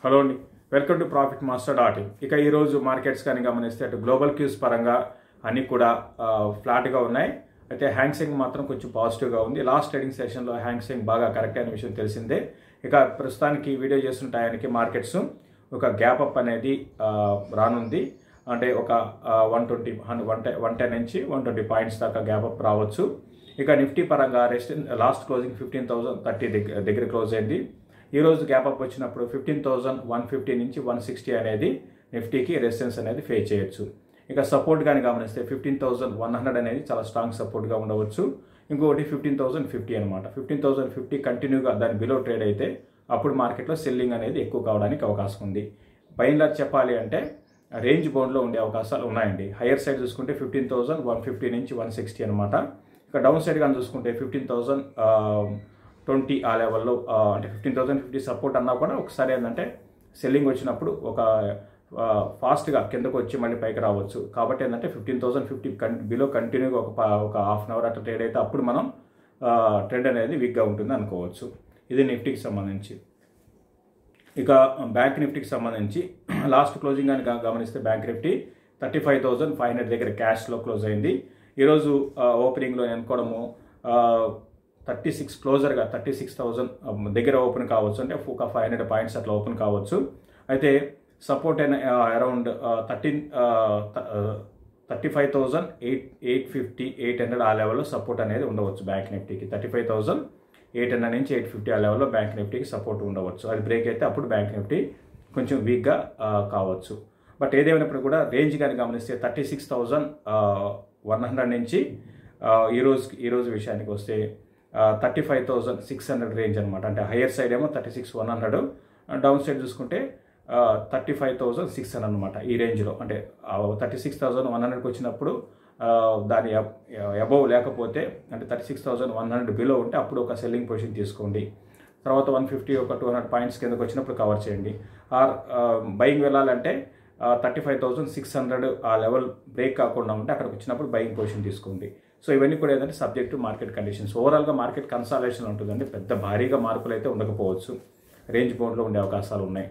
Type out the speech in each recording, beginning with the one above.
hello అండి welcome to profit master dot in ఇక ఈరోజు మార్కెట్స్ కానీ గమనిస్తే అటు గ్లోబల్ క్యూస్ పరంగా అన్నీ కూడా ఆ, ఫ్లాట్గా ఉన్నాయి అయితే హ్యాంగ్సింగ్ మాత్రం కొంచెం పాజిటివ్గా ఉంది లాస్ట్ ట్రేడింగ్ సెషన్లో హ్యాంగ్సింగ్ బాగా కరెక్ట్ అయిన విషయం తెలిసిందే ఇక ప్రస్తుతానికి వీడియో చేస్తున్న టయానికి మార్కెట్స్ ఒక గ్యాప్ అప్ అనేది ఆ, రానుంది అంటే ఒక one twenty one ten one ten నుంచి వన్ ట్వంటీ పాయింట్స్ దాకా గ్యాప్ అప్ రావచ్చు ఇక నిఫ్టీ పరంగా rest last closing fifteen thousand thirty దగ్గర దగ్గర క్లోజ్ అయింది ఈ రోజు గ్యాప్ అప్ వచ్చినప్పుడు ఫిఫ్టీన్ థౌసండ్ వన్ ఫిఫ్టీ నుంచి వన్ సిక్స్టీ అనేది నిఫ్టీకి రెసిస్టెన్స్ అనేది ఫేస్ చేయొచ్చు ఇక సపోర్ట్ కానీ గమనిస్తే ఫిఫ్టీన్ థౌసండ్ వన్ హండ్రెడ్ అనేది చాలా స్ట్రాంగ్ సపోర్ట్గా ఉండవచ్చు ఇంకొకటి ఫిఫ్టీన్ థౌసండ్ ఫిఫ్టీ అనమాట ఫిఫ్టీన్ థౌసండ్ ఫిఫ్టీ కంటిన్యూగా దాని బిలో ట్రేడ్ అయితే అప్పుడు మార్కెట్లో సెల్లింగ్ అనేది ఎక్కువ కావడానికి అవకాశం ఉంది పైన చెప్పాలి అంటే రేంజ్ బౌండ్లో ఉండే అవకాశాలు ఉన్నాయండి హైయర్ సైడ్ చూసుకుంటే ఫిఫ్టీన్ థౌసండ్ వన్ ఫిఫ్టీ నుంచి వన్ సిక్స్టీ అనమాట ఇక డౌన్ సైడ్ కానీ చూసుకుంటే ఫిఫ్టీన్ థౌసండ్ ట్వంటీ ఆ లెవెల్లో ఆ, అంటే ఫిఫ్టీన్ థౌసండ్ ఫిఫ్టీ సపోర్ట్ అన్నా కూడా ఒకసారి ఏంటంటే సెల్లింగ్ వచ్చినప్పుడు ఒక ఫాస్ట్గా కిందకు వచ్చి మళ్ళీ పైకి రావచ్చు కాబట్టి ఏంటంటే ఫిఫ్టీన్ థౌసండ్ ఫిఫ్టీ కన్ బిలో కంటిన్యూగా ఒక ప- ఒక హాఫ్ అన్ అవర్ అట్లా ట్రేడ్ అయితే అప్పుడు మనం ట్రెండ్ అనేది వీక్గా ఉంటుంది అనుకోవచ్చు ఇది నిఫ్టీకి సంబంధించి ఇక బ్యాంక్ నిఫ్టీకి సంబంధించి లాస్ట్ క్లోజింగ్ అని గా- గమనిస్తే bank Nifty thirty five thousand five hundred దగ్గర క్యాష్లో క్లోజ్ అయింది ఈరోజు ఓపెనింగ్లో అనుకోవడము థర్టీ సిక్స్ క్లోజర్గా థర్టీ సిక్స్ థౌసండ్ దగ్గర ఓపెన్ కావచ్చు అంటే ఒక ఫైవ్ హండ్రెడ్ పాయింట్స్ అట్లా ఓపెన్ కావచ్చు అయితే సపోర్ట్ అయిన around thirteen thirty five thousand eight eight fifty eight hundred ఆ లెవెల్లో సపోర్ట్ అనేది ఉండవచ్చు బ్యాంక్ నిఫ్టీకి thirty five thousand eight hundred నుంచి ఎయిట్ ఫిఫ్టీ ఆ లెవెల్లో బ్యాంక్ నిఫ్టీకి సపోర్ట్ ఉండవచ్చు అది బ్రేక్ అయితే అప్పుడు బ్యాంక్ నిఫ్టీ కొంచెం వీక్గా కావచ్చు బట్ ఏదేమైనప్పుడు కూడా రేంజ్ కానీ గమనిస్తే thirty six thousand one hundred నుంచి ఆ, ఈ రోజు ఈ రోజు విషయానికి వస్తే thirty five thousand six hundred range అనమాట అంటే హయ్యర్ సైడ్ ఏమో thirty six one hundred down side చూసుకుంటే thirty five thousand six hundred అనమాట ఈ రేంజ్లో అంటే థర్టీ సిక్స్ థౌజండ్ వన్ హండ్రెడ్కి వచ్చినప్పుడు ఆ, దాని అబవ్ లేకపోతే అంటే thirty six thousand one hundred below ఉంటే అప్పుడు ఒక సెల్లింగ్ పొజిషన్ తీసుకోండి తర్వాత వన్ ఫిఫ్టీ ఒక టూ హండ్రెడ్ పాయింట్స్ కిందకి వచ్చినప్పుడు కవర్ చేయండి ఆర్ బయింగ్ వెళ్ళాలంటే thirty five thousand six hundred ఆ లెవెల్ బ్రేక్ కాకుండా ఉంటే అక్కడికి వచ్చినప్పుడు బయింగ్ పొజిషన్ తీసుకోండి సో ఇవన్నీ కూడా ఏంటంటే సబ్జెక్ట్ టు మార్కెట్ కండిషన్స్ ఓవరాల్గా మార్కెట్ కన్సాలేషన్ ఉంటుందండి పెద్ద భారీగా మార్పులు అయితే ఉండకపోవచ్చు రేంజ్ బౌండ్లో ఉండే అవకాశాలు ఉన్నాయి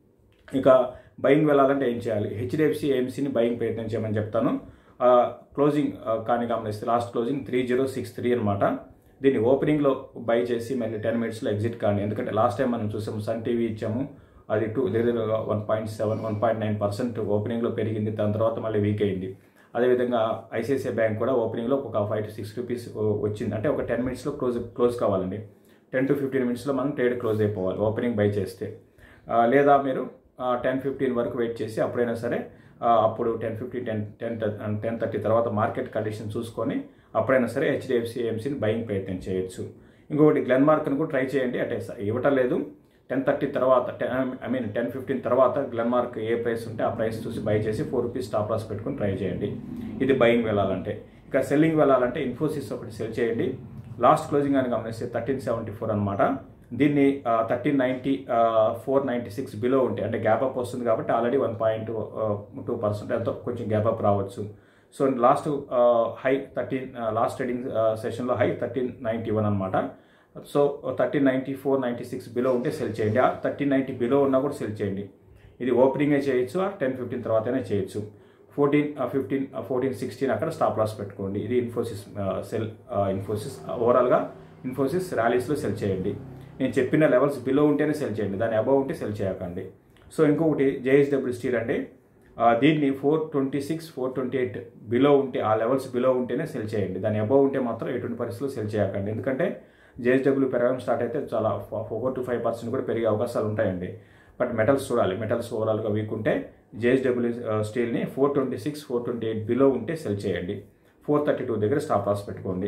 ఇక బయింగ్ వెళ్ళాలంటే ఏం చేయాలి హెచ్డిఎఫ్సి ఏఎంసీని బయింగ్ ప్రయత్నం చేయమని చెప్తాను ఆ, క్లోజింగ్ ఆ, కానీ గమనిస్తే last closing three zero six three అనమాట దీన్ని ఓపెనింగ్లో బై చేసి మళ్ళీ టెన్ మినిట్స్లో ఎగ్జిట్ కానీ ఎందుకంటే లాస్ట్ టైం మనం చూసాము సన్ టీవీ ఇచ్చాము అది టూ దగ్గర one point seven one point nine percent ఓపెనింగ్లో పెరిగింది దాని తర్వాత మళ్ళీ వీక్ అయింది అదేవిధంగా ఐసిఐసిఐ బ్యాంక్ కూడా ఓపెనింగ్లో ఒక ఫైవ్ టు సిక్స్ రూపీస్ వచ్చింది అంటే ఒక టెన్ మినిట్స్లో క్లోజ్ క్లోజ్ కావాలండి టెన్ టు ఫిఫ్టీన్ మినిట్స్లో మనం ట్రేడ్ క్లోజ్ అయిపోవాలి ఓపెనింగ్ బై చేస్తే ఆ, లేదా మీరు టెన్ ఫిఫ్టీన్ వరకు వెయిట్ చేసి అప్పుడైనా సరే ఆ, అప్పుడు ten fifty ten ten ten thirty తర్వాత మార్కెట్ కండిషన్ చూసుకొని అప్పుడైనా సరే హెచ్డిఎఫ్సి ఏఎంసీని బయింగ్ ప్రయత్నం చేయొచ్చు ఇంకొకటి గ్లెన్ మార్క్ని కూడా ట్రై చేయండి అంటే స- ఇవ్వటం లేదు టెన్ థర్టీ తర్వాత ten I mean ten fifteen తర్వాత గ్లెన్ మార్క్ ఏ ప్రైస్ ఉంటే ఆ ప్రైస్ చూసి బై చేసి ఫోర్ రూపీస్ స్టాప్ లాస్ పెట్టుకుని ట్రై చేయండి ఇది బయింగ్ వెళ్ళాలంటే ఇక సెల్లింగ్ వెళ్ళాలంటే ఇన్ఫోసిస్ ఒకటి సెల్ చేయండి లాస్ట్ క్లోజింగ్ అని గమనిస్తే థర్టీన్ సెవెంటీ ఫోర్ అనమాట దీన్ని thirteen ninety four ninety six below ఉంటే అంటే గ్యాప్ అప్ వస్తుంది కాబట్టి already one point two percent ఎంతో కొంచెం గ్యాప్ అప్ రావచ్చు so last high thirteen last trading సెషన్లో హై థర్టీన్ నైంటీ వన్ అనమాట so thirteen ninety four ninety six below ఉంటే సెల్ చేయండి ఆ థర్టీన్ నైంటీ బిలో ఉన్నా కూడా సెల్ చేయండి ఇది ఓపెనింగే చేయొచ్చు ఆ టెన్ ఫిఫ్టీన్ తర్వాతనే చేయొచ్చు ఫోర్టీన్ ఫిఫ్టీన్ ఫోర్టీన్ సిక్స్టీన్ అక్కడ స్టాప్ లాస్ పెట్టుకోండి ఇది ఇన్ఫోసిస్ సెల్ ఇన్ఫోసిస్ ఓవరాల్గా ఇన్ఫోసిస్ ర్యాలీస్లో సెల్ చేయండి నేను చెప్పిన లెవెల్స్ బిలో ఉంటేనే సెల్ చేయండి దాని అబవ్ ఉంటే సెల్ చేయకండి సో ఇంకొకటి జేఎస్డబ్ల్యూ స్టీల్ అంటే ఆ, దీన్ని four twenty six four twenty eight below ఉంటే ఆ లెవెల్స్ బిలో ఉంటేనే సెల్ చేయండి దాని అబవ్ ఉంటే మాత్రం ఎటువంటి పరిస్థితుల్లో సెల్ చేయకండి ఎందుకంటే జేఎస్డబ్ల్యూ పెరగడం స్టార్ట్ అయితే చాలా ఫోర్ టు ఫైవ్ పర్సెంట్ కూడా పెరిగే అవకాశాలు ఉంటాయండి బట్ మెటల్స్ చూడాలి మెటల్స్ ఓవరాల్గా వీక్ ఉంటే జేఎస్డబ్ల్యూ స్టీల్ని four twenty six four twenty eight below ఉంటే సెల్ చేయండి ఫోర్ థర్టీ టూ దగ్గర స్టాప్ లాస్ పెట్టుకోండి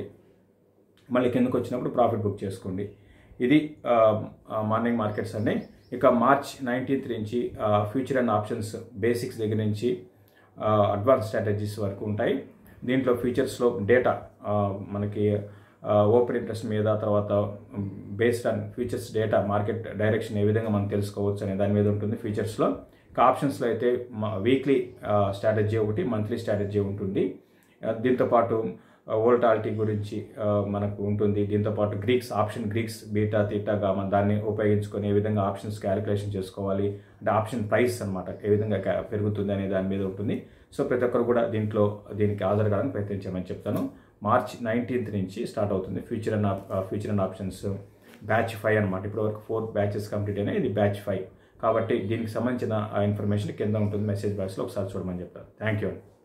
మళ్ళీ కిందకు వచ్చినప్పుడు ప్రాఫిట్ బుక్ చేసుకోండి ఇది ఆ, ఆ, మార్నింగ్ మార్కెట్స్ అన్ని ఇక మార్చ్ నైన్టీన్త్ నుంచి ఆ, ఫ్యూచర్ అండ్ ఆప్షన్స్ బేసిక్స్ దగ్గర నుంచి ఆ, అడ్వాన్స్ స్ట్రాటజీస్ వరకు ఉంటాయి దీంట్లో ఫీచర్స్లో డేటా ఆ, మనకి ఆ, ఓపెన్ ఇంట్రెస్ట్ మీద తర్వాత based on futures data market direction ఏ విధంగా మనం తెలుసుకోవచ్చు అనే దాని మీద ఉంటుంది ఫీచర్స్లో ఇక ఆప్షన్స్లో అయితే వీక్లీ స్ట్రాటజీ ఒకటి మంత్లీ స్ట్రాటజీ ఉంటుంది ఆ, దీంతో పాటు వోల్టాలిటీ గురించి ఆ, మనకు ఉంటుంది దీంతోపాటు Greeks option Greeks beta theta gamma దాన్ని ఉపయోగించుకొని ఏ విధంగా ఆప్షన్స్ క్యాలిక్యులేషన్ చేసుకోవాలి అంటే ఆప్షన్ ప్రైస్ అన్నమాట ఏ విధంగా క్యా- పెరుగుతుంది అనే దాని మీద ఉంటుంది సో ప్రతి ఒక్కరు కూడా దీంట్లో దీనికి హాజరు కావడానికి ప్రయత్నించమని చెప్తాను మార్చ్ నైన్టీన్త్ నుంచి స్టార్ట్ అవుతుంది future and future and options batch five అనమాట ఇప్పటి వరకు ఫోర్ బ్యాచెస్ కంప్లీట్ అయినాయి ఇది బ్యాచ్ ఫైవ్ కాబట్టి దీనికి సంబంధించిన ఇన్ఫర్మేషన్ కింద ఉంటుంది మెసేజ్ బాక్స్లో ఒకసారి చూడమని చెప్తాను థ్యాంక్ యూ అండి